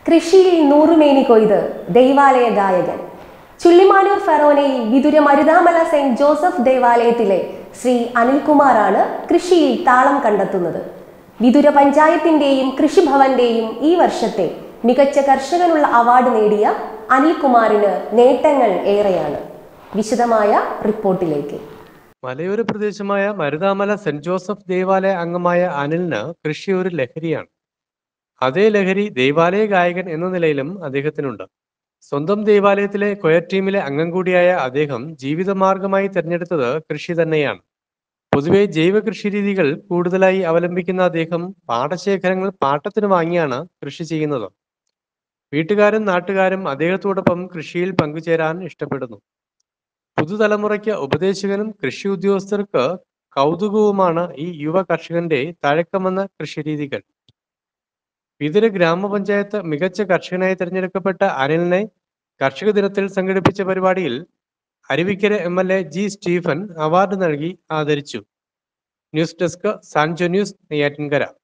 കൃഷിയിൽ നൂറുമേനി കൊയ്ത് ദൈവാലയ ഗായകൻ ചുള്ളിമാനൂർ ഫെറോനയിൽ വിതുര മരുതാമല സെന്റ് ജോസഫ് ദേവാലയത്തിലെ ശ്രീ അനിൽകുമാറാണ് കൃഷിയിൽ താളം കണ്ടെത്തുന്നത് വിതുര പഞ്ചായത്തിന്റെയും കൃഷിഭവന്റെയും ഈ വർഷത്തെ മികച്ച കർഷകനുള്ള അവാർഡ് നേടിയ അനിൽകുമാറിന് നേട്ടങ്ങൾ ഏറെയാണ് വിശദമായ റിപ്പോർട്ടിലേക്ക് മലയോര പ്രദേശമായ മരുതാമല സെന്റ് ജോസഫ് ദേവാലയ അംഗമായ അനിലിന് കൃഷി ഒരു ലഹരിയാണ് അതേ ലഹരി ദേവാലയ ഗായകൻ എന്ന നിലയിലും അദ്ദേഹത്തിനുണ്ട് സ്വന്തം ദേവാലയത്തിലെ കൊയർ ടീമിലെ അംഗം കൂടിയായ അദ്ദേഹം ജീവിതമാർഗമായി തിരഞ്ഞെടുത്തത് കൃഷി തന്നെയാണ് പൊതുവെ ജൈവ കൃഷി രീതികൾ കൂടുതലായി അവലംബിക്കുന്ന അദ്ദേഹം പാടശേഖരങ്ങൾ പാട്ടത്തിന് വാങ്ങിയാണ് കൃഷി ചെയ്യുന്നത് വീട്ടുകാരും നാട്ടുകാരും അദ്ദേഹത്തോടൊപ്പം കൃഷിയിൽ പങ്കുചേരാൻ ഇഷ്ടപ്പെടുന്നു പുതുതലമുറയ്ക്ക് ഉപദേശകനും കൃഷി ഉദ്യോഗസ്ഥർക്ക് കൗതുകവുമാണ് ഈ യുവ കർഷകന്റെ തഴക്കമെന്ന കൃഷിരീതികൾ വിതുര ഗ്രാമപഞ്ചായത്ത് മികച്ച കർഷകനായി തിരഞ്ഞെടുക്കപ്പെട്ട അനിലിനെ കർഷക ദിനത്തിൽ സംഘടിപ്പിച്ച പരിപാടിയിൽ Aruvikkara M L A G Stephen award നൽകി ആദരിച്ചു news desk Sanjo news Neyyattinkara